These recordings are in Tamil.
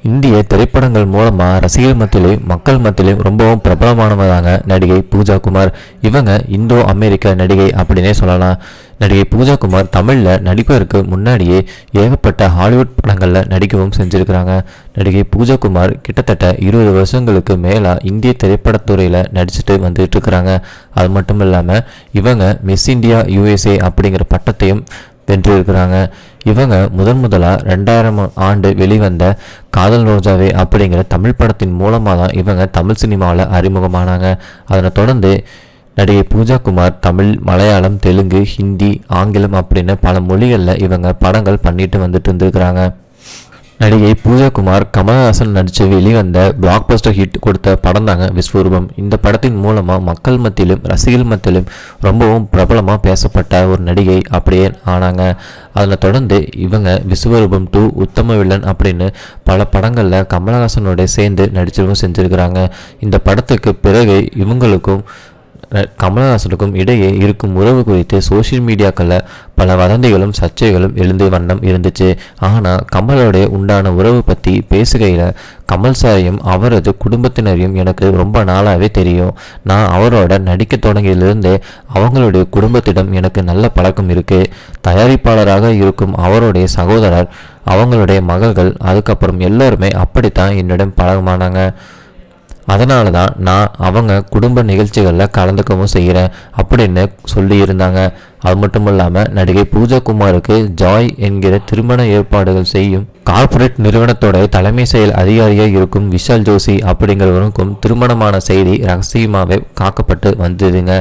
இந்திய திரைப்படங்கள் மூலமா ரசிகர் மத்தியிலும் மக்கள் மத்தியிலும் ரொம்பவும் பிரபலமானவதாங்க நடிகை பூஜா குமார் இவங்க இந்தோ அமெரிக்க நடிகை அப்படின்னே சொல்லலாம் நடிகை பூஜா குமார் தமிழில் நடிப்பதற்கு முன்னாடியே ஏகப்பட்ட ஹாலிவுட் படங்களில் நடிக்கவும் செஞ்சுருக்கிறாங்க நடிகை பூஜா குமார் கிட்டத்தட்ட இருபது வருஷங்களுக்கு மேலே இந்திய திரைப்படத்துறையில் நடிச்சுட்டு வந்துட்டு இருக்கிறாங்க அது மட்டும் இல்லாமல் இவங்க மிஸ் இந்தியா யூஎஸ்ஏ அப்படிங்கிற பட்டத்தையும் வென்றிருக்கிறாங்க இவங்க முதன் முதலாக ரெண்டாயிரம் ஆண்டு வெளிவந்த காதல் ரோஜாவே அப்படிங்கிற தமிழ் படத்தின் மூலமாக தான் இவங்க தமிழ் சினிமாவில் அறிமுகமானாங்க அதனை தொடர்ந்து நடிகை பூஜா குமார் தமிழ் மலையாளம் தெலுங்கு ஹிந்தி ஆங்கிலம் அப்படின்னு பல மொழிகளில் இவங்க படங்கள் பண்ணிட்டு வந்துட்டு இருந்திருக்கிறாங்க நடிகை பூஜா குமார் கமலஹாசன் நடித்து வெளிவந்த பிளாக் பஸ்டர் ஹிட் கொடுத்த படம் தாங்க விஸ்வரூபம் இந்த படத்தின் மூலமாக மக்கள் மத்தியிலும் ரசிகர்கள் மத்தியிலும் ரொம்பவும் பிரபலமாக பேசப்பட்ட ஒரு நடிகை அப்படியே ஆனாங்க அதில் தொடர்ந்து இவங்க விஸ்வரூபம் டூ உத்தம வில்லன் அப்படின்னு பல படங்களில் கமலஹாசனோட சேர்ந்து நடிச்சவும் செஞ்சுருக்கிறாங்க இந்த படத்துக்கு பிறகு இவங்களுக்கும் அஹ் கமலஹாசனுக்கும் இடையே இருக்கும் உறவு குறித்து சோஷியல் மீடியாக்களில் பல வதந்திகளும் சர்ச்சைகளும் எழுந்த வண்ணம் இருந்துச்சு ஆனால் கமலோடைய உண்டான உறவு பற்றி பேசுகையில் கமல் சாரையும் அவரது குடும்பத்தினரையும் எனக்கு ரொம்ப நாளாகவே தெரியும் நான் அவரோட நடிக்க தொடங்கியதிலிருந்தே அவங்களுடைய குடும்பத்திடம் எனக்கு நல்ல பழக்கம் இருக்குது தயாரிப்பாளராக இருக்கும் அவருடைய சகோதரர் அவங்களுடைய மகள்கள் அதுக்கப்புறம் எல்லோருமே அப்படித்தான் என்னிடம் பழகமானாங்க அதனால தான் நான் அவங்க குடும்ப நிகழ்ச்சிகளில் கலந்துக்கவும் செய்கிறேன் அப்படின்னு சொல்லியிருந்தாங்க அது மட்டும் இல்லாமல் நடிகை பூஜா குமாருக்கு ஜாய் என்கிற திருமண ஏற்பாடுகள் செய்யும் கார்ப்பரேட் நிறுவனத்தோட தலைமை செயல் அதிகாரியாக இருக்கும் விஷால் ஜோஷி அப்படிங்கிறவருக்கும் திருமணமான செய்தி ரகசியமாகவே காக்கப்பட்டு வந்ததுங்க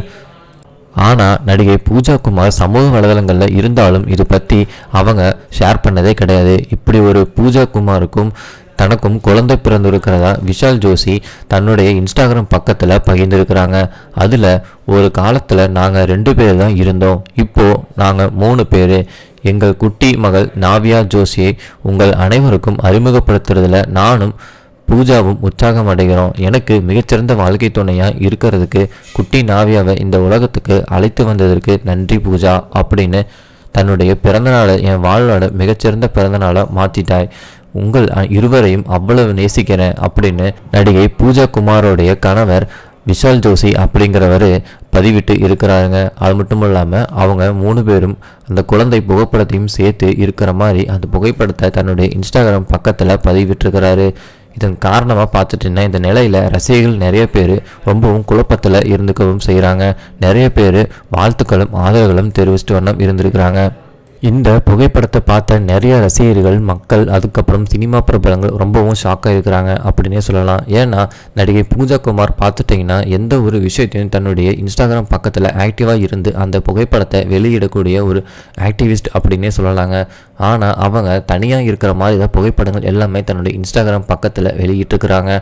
ஆனால் நடிகை பூஜா குமார் சமூக வலைதளங்களில் இருந்தாலும் இது பற்றி அவங்க ஷேர் பண்ணதே கிடையாது இப்படி ஒரு பூஜா குமாருக்கும் தனக்கும் குழந்தை பிறந்திருக்கிறதா விஷால் ஜோஷி தன்னுடைய இன்ஸ்டாகிராம் பக்கத்தில் பகிர்ந்திருக்கிறாங்க அதில் ஒரு காலத்தில் நாங்கள் ரெண்டு பேர் தான் இருந்தோம் இப்போது நாங்கள் மூணு பேர் எங்கள் குட்டி மகள் நாவியா ஜோஷியை உங்கள் அனைவருக்கும் அறிமுகப்படுத்துறதுல நானும் பூஜாவும் உற்சாகம் அடைகிறோம் எனக்கு மிகச்சிறந்த வாழ்க்கை துணையாக இருக்கிறதுக்கு குட்டி நாவியாவை இந்த உலகத்துக்கு அழைத்து வந்ததற்கு நன்றி பூஜா அப்படின்னு தன்னுடைய பிறந்தநாளை என் வாழ்நாளை மிகச்சிறந்த பிறந்தநாளை மாற்றிட்டாய் உங்கள் அ- இருவரையும் அவ்வளவு நேசிக்கிறேன் அப்படின்னு நடிகை பூஜா குமாரோடைய கணவர் விஷால் ஜோஷி அப்படிங்கிறவர் பதிவிட்டு இருக்கிறாருங்க அது மட்டும் இல்லாமல் அவங்க மூணு பேரும் அந்த குழந்தை புகைப்படத்தையும் சேர்த்து இருக்கிற மாதிரி அந்த புகைப்படத்தை தன்னுடைய இன்ஸ்டாகிராம் பக்கத்தில் பதிவிட்டிருக்கிறாரு இதன் காரணமாக பார்த்துட்டிங்கன்னா இந்த நிலையில் ரசிகர்கள் நிறைய பேர் ரொம்பவும் குழப்பத்தில் இருந்துக்கவும் செய்கிறாங்க நிறைய பேர் வாழ்த்துக்களும் ஆதரவுகளும் தெரிவிச்சிட்டு வண்ணம் இருந்திருக்கிறாங்க இந்த புகைப்படத்தை பார்த்த நிறைய ரசிகர்கள் மக்கள் அதுக்கப்புறம் சினிமா பிரபலங்கள் ரொம்பவும் ஷாக்காக இருக்கிறாங்க அப்படின்னே சொல்லலாம் ஏன்னா நடிகை பூஜா குமார் பார்த்துட்டிங்கன்னா எந்த ஒரு விஷயத்தையும் தன்னுடைய இன்ஸ்டாகிராம் பக்கத்தில் ஆக்டிவாக இருந்து அந்த புகைப்படத்தை வெளியிடக்கூடிய ஒரு ஆக்டிவிஸ்ட் அப்படின்னே சொல்லலாங்க ஆனால் அவங்க தனியாக இருக்கிற மாதிரி தான் புகைப்படங்கள் எல்லாமே தன்னுடைய இன்ஸ்டாகிராம் பக்கத்தில் வெளியிட்டிருக்கிறாங்க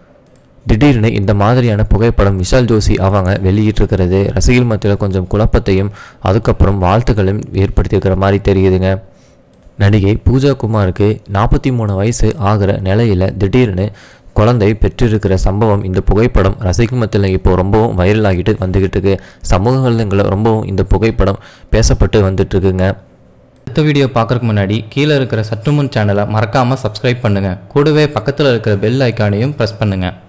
திடீர்னு இந்த மாதிரியான புகைப்படம் விஷால் ஜோஷி அவங்க வெளியிட்டிருக்கிறது ரசிகர்கள் மத்தியில் கொஞ்சம் குழப்பத்தையும் அதுக்கப்புறம் வாழ்த்துக்களையும் ஏற்படுத்தியிருக்கிற மாதிரி தெரியுதுங்க நடிகை பூஜா குமாருக்கு நாற்பத்தி மூணு வயசு ஆகிற நிலையில் திடீர்னு குழந்தை பெற்றிருக்கிற சம்பவம் இந்த புகைப்படம் ரசிகர் மத்தியில் இப்போ ரொம்பவும் வைரல் ஆகிட்டு வந்துக்கிட்டு இருக்கு சமூக வலைதளங்களில் ரொம்பவும் இந்த புகைப்படம் பேசப்பட்டு வந்துட்டு இருக்குங்க அடுத்த வீடியோ பார்க்கறதுக்கு முன்னாடி கீழே இருக்கிற சற்றுமுன் சேனலை மறக்காமல் சப்ஸ்கிரைப் பண்ணுங்கள் கூடவே பக்கத்தில் இருக்கிற பெல் ஐக்கானையும் ப்ரெஸ் பண்ணுங்கள்